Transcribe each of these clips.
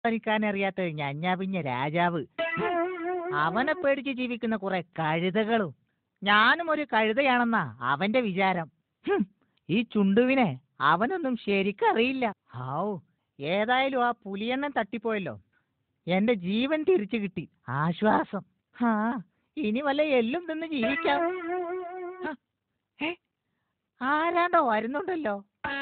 കളിക്കാൻ അറിയാത്ത ഞഞ്ഞാ പിഞ്ഞ രാജാവ് അവനെ പേടിച്ച് ജീവിക്കുന്ന കുറെ കഴുതകളും ഞാനും ഒരു കഴുതയാണെന്നാ അവന്റെ വിചാരം ഹും, ഈ ചുണ്ടുവിനെ അവനൊന്നും ശരിക്കറിയില്ല ഹാവൂ ഏതായാലും ആ പുലിയെണ്ണൻ തട്ടിപ്പോയല്ലോ എന്റെ ജീവൻ തിരിച്ചു കിട്ടി ആശ്വാസം ഹാ ഇനി വല്ല എല്ലും തിന്ന് ജീവിക്കാം ഹ, ഏ, ആരാണ്ടോ വരുന്നുണ്ടല്ലോ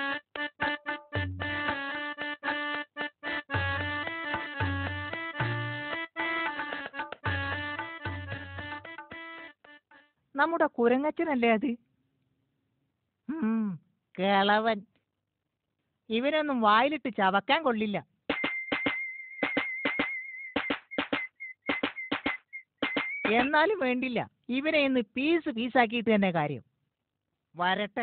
നമ്മുടെ കുരങ്ങച്ചനല്ലേ അത് ഉം, കിളവൻ ഇവനൊന്നും വായിലിട്ട് ചവക്കാൻ കൊള്ളില്ല എന്നാലും വേണ്ടില്ല ഇവനെ ഇന്ന് പീസ് പീസാക്കിയിട്ട് തന്നെ കാര്യം വരട്ടെ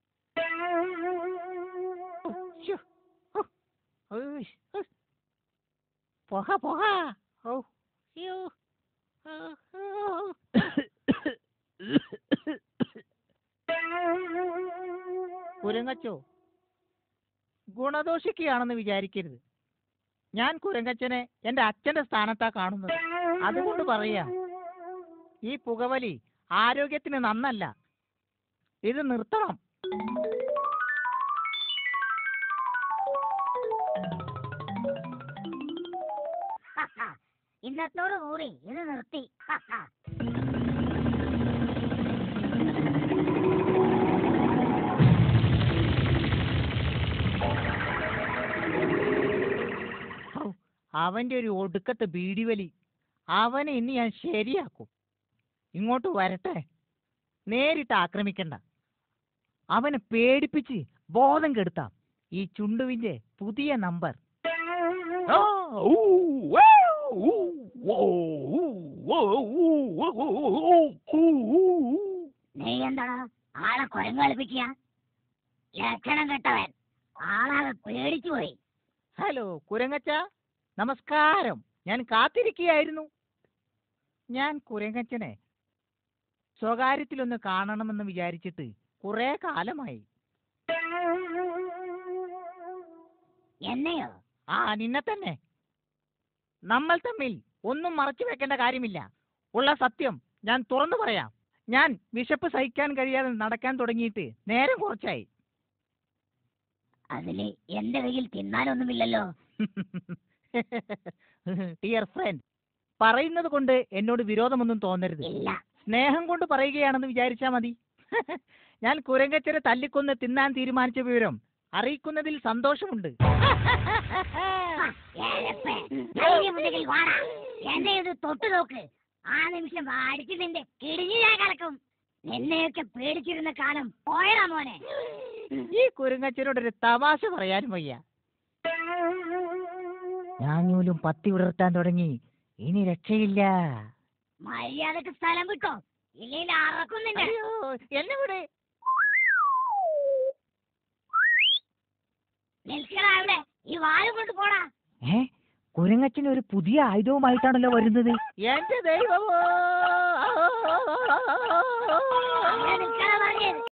ശ്ശോ, ഹോ, ഉയ്യ്, ഹ്. പുക പുക ഓ അയ്യോ ആ, ആ. കുരങ്ങച്ചോ ഗുണദോഷിക്കുകയാണെന്ന് വിചാരിക്കരുത് ഞാൻ കുരങ്ങച്ചനെ എന്റെ അച്ഛന്റെ സ്ഥാനത്താ കാണുന്നത് അതുകൊണ്ട് പറയാ ഈ പുകവലി ആരോഗ്യത്തിന് നന്നല്ല ഇത് നിർത്തണം ഇന്നത്തോടു കൂടി ഇത് നിർത്തി ഹൗ, അവന്റെ ഒരു ഒടുക്കത്തെ ബീഡിവലി അവനെ ഇന്ന് ഞാൻ ശരിയാക്കും ഇങ്ങോട്ട് വരട്ടെ നേരിട്ട് ആക്രമിക്കണ്ട അവനെ പേടിപ്പിച്ച് ബോധം കെടുത്താം ഈ ചുണ്ടുവിന്റെ പുതിയ നമ്പർ നീ എന്താടാ ആളെ കുരങ്ങ് കളിപ്പിക്കുക ലക്ഷണം കെട്ടവൻ ആളാകെ പേടിച്ചു പോയി ഹലോ കുരങ്ങച്ച നമസ്കാരം ഞാൻ കാത്തിരിക്കുകയായിരുന്നു ഞാൻ കുരങ്ങച്ചനെ സ്വകാര്യത്തിലൊന്ന് കാണണമെന്ന് വിചാരിച്ചിട്ട് കുറെ കാലമായി എന്നെയോ ആ നിന്നെ തന്നെ നമ്മൾ തമ്മിൽ ഒന്നും മറച്ചു വെക്കേണ്ട കാര്യമില്ല ഉള്ള സത്യം ഞാൻ തുറന്നു പറയാം ഞാൻ വിശപ്പ് സഹിക്കാൻ കഴിയാതെ നടക്കാൻ തുടങ്ങിയിട്ട് നേരം കുറച്ചായി അതില് എന്റെ കയ്യിൽ തിന്നാനൊന്നുമില്ലല്ലോ ഡിയർ ഫ്രണ്ട് പറയുന്നത് കൊണ്ട് എന്നോട് വിരോധമൊന്നും തോന്നരുത് ഇല്ല സ്നേഹം കൊണ്ട് പറയുകയാണെന്ന് വിചാരിച്ചാ മതി ഞാൻ കുരങ്ങച്ചനെ തല്ലിക്കൊന്ന് തിന്നാൻ തീരുമാനിച്ച വിവരം അറിയിക്കുന്നതിൽ സന്തോഷമുണ്ട് ഏലപ്പേ, ധൈര്യമുണ്ടെങ്കിൽ വാടാ എന്നെ ഇത് തൊട്ടു നോക്ക് ആ നിമിഷം അടിച്ച് നിന്റെ കിടിഞ്ഞു ഞാൻ കലക്കും നിന്നെയൊക്കെ പേടിച്ചിരുന്ന കാലം പോയടാ മോനെ ഈ കുരങ്ങച്ചനോടൊരു തമാശ പറയാനും വയ്യ ഞാഞ്ഞൂലും പത്തി വിടർത്താൻ തുടങ്ങി ഇനി രക്ഷയില്ല മര്യാദക്ക് സ്ഥലം വിട്ടോ ഇല്ലെങ്കിൽ അറക്കും നിന്നെ അയ്യോ എന്നെ വിടെ നിൽക്കടാ അവിടെ ഈ വാല് കൊണ്ട് പോടാ ഏ കുരങ്ങച്ചൻ ഒരു പുതിയ ആയുധവുമായിട്ടാണല്ലോ വരുന്നത് എന്റെ ദൈവമോ അവിടെ നിൽക്കടാ പറഞ്ഞത്